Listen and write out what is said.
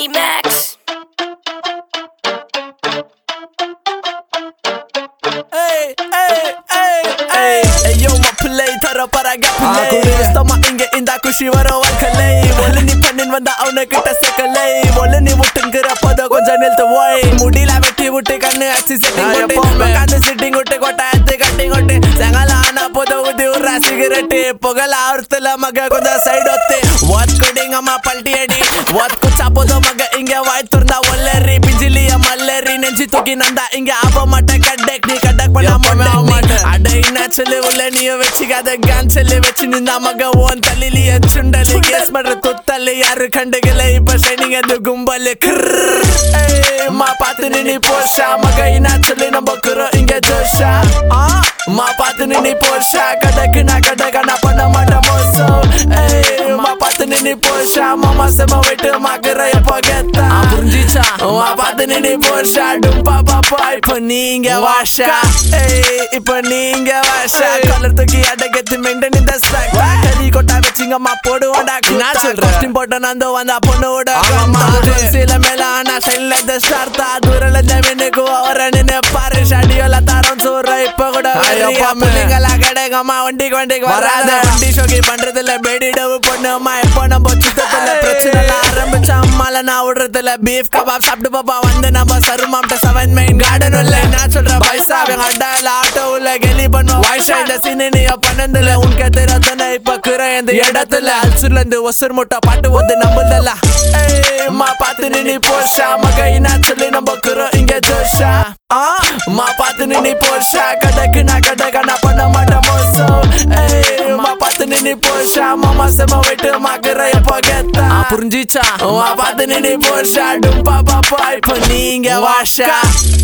Money Max. Ey, ey, ey, ey Ey, yo மாப்பிள்ளை தர பராக ஸ்தமா இங்க இந்த குஷி வர வாழ்க்கலை ஒல்லு நீ பண்ணின் வந்தா அவனுக்கிட்ட சேர்க்கலை ஒல்லு நீ விட்டுங்கிற போத கொஞ்சம் நிறுத்து போய் முடியல வெட்டி விட்டு கண்ணு அச்சு செட்டிங் விட்டு உட்காந்து சிட்டிங் விட்டு கொட்டை எடுத்து கட்டி கொட்டு செங்கல ஆனா போத ஊதி விடுற சிகரெட்டு புகழ ஆர்த்துல மக கொஞ்சம் சைடு ஒத்து ஒத் குடிங்க அம்மா பல்ட்டி அடி ஒத் குச்சா போத மக இங்க வாய் திறந்தா ஒல்லரி பிஞ்சிலிய மல்லரி நெஞ்சு தூக்கி நந்தா இங்க ஆப மாட்டேன் கட்டக் நீ கட்டக் பண்ண மாட்டேன் அட என்ன சொல்லு உள்ள நீ வச்சுக்காத கான் சொல்லு வச்சு நின்றா மக ஓன் தள்ளிலிய சுண்டலி கேஸ் பண்ற துத்தல்லு யாரு கண்டுகல இப்ப ஷைனிங் அது கும்பல் மா பார்த்து நீ போஷா மக என்ன சொல்லி நம்ம குறோம் இங்க ஜோஷா ஆ மா பார்த்து நீ போஷா கடக்கு நான் கடக்க நான் பண்ண மாட்டேன் மோசம் ஏய், மா பார்த்து நீ போஷா மாமா செம விட்டு மகர எப்போ கெத்தா புரிஞ்சிச்சா மா பார்த்து நீ போஷா டும்பா பாப்பா இப்போ நீங்க வாஷா ஏய் இப்போ நீங்க வாஷா கலர் தூக்கி அடக்கத்து மெயின்டைன் இந்த ஸ்டாக் கறி கொட்டா வச்சிங்கம்மா போடுவாடா நான் சொல்றேன் கொஸ்டின் போட்ட நந்தோ வந்தா பொண்ணோட சில மேல ஆனா சைட்ல இந்த ஸ்டார் தா தூரல ஜமீனுக்கு ஓவர நின்னு பாரு ஷடியோல தரம் சோறு இப்ப கூட பிள்ளைங்களா கிடைக்கமா வண்டிக்கு வண்டிக்கு வராத வண்டி ஷோகி பண்றதுல பேடி டவு பொண்ணுமா இப்போ நம்ம சுத்தத்துல பிரச்சனை எல்லாம் ஆரம்பிச்சா அம்மால நான் விடுறதுல பீஃப் கபாப் சாப்பிட்டு பாப்பா வந்து நம்ம சருமாம்ட்ட செவன் மெயின் கார்டன் உள்ள நான் சொல்ற பைசா எங்க அட்டால ஆட்டோ உள்ள கெலி பண்ணுவோம் வாய்ஸா இந்த சீனு நீ பண்ணதுல உனக்கு தெரியாதானே இப்ப குறை இந்த இடத்துல அல்சூர்ல இருந்து ஒசூர் முட்டை பாட்டு வந்து நம்புதல்ல மா பார்த்து நீ போஷா மக என்ன சொல்லி நம்ம குறோம் இங்க ஜோஷா ஆ மா பார்த்து நீ போஷா கடக்கு நான் கடக்க நான் பண்ண மாட்டேன் மோசம் ஏய், மா பார்த்து நீ போஷா மாமா செம விட்டு மகர எப்போ கெத்தா புரிஞ்சிச்சா மா பார்த்து நீ போஷா டும்பா பாப்பா இப்போ நீங்க வாஷா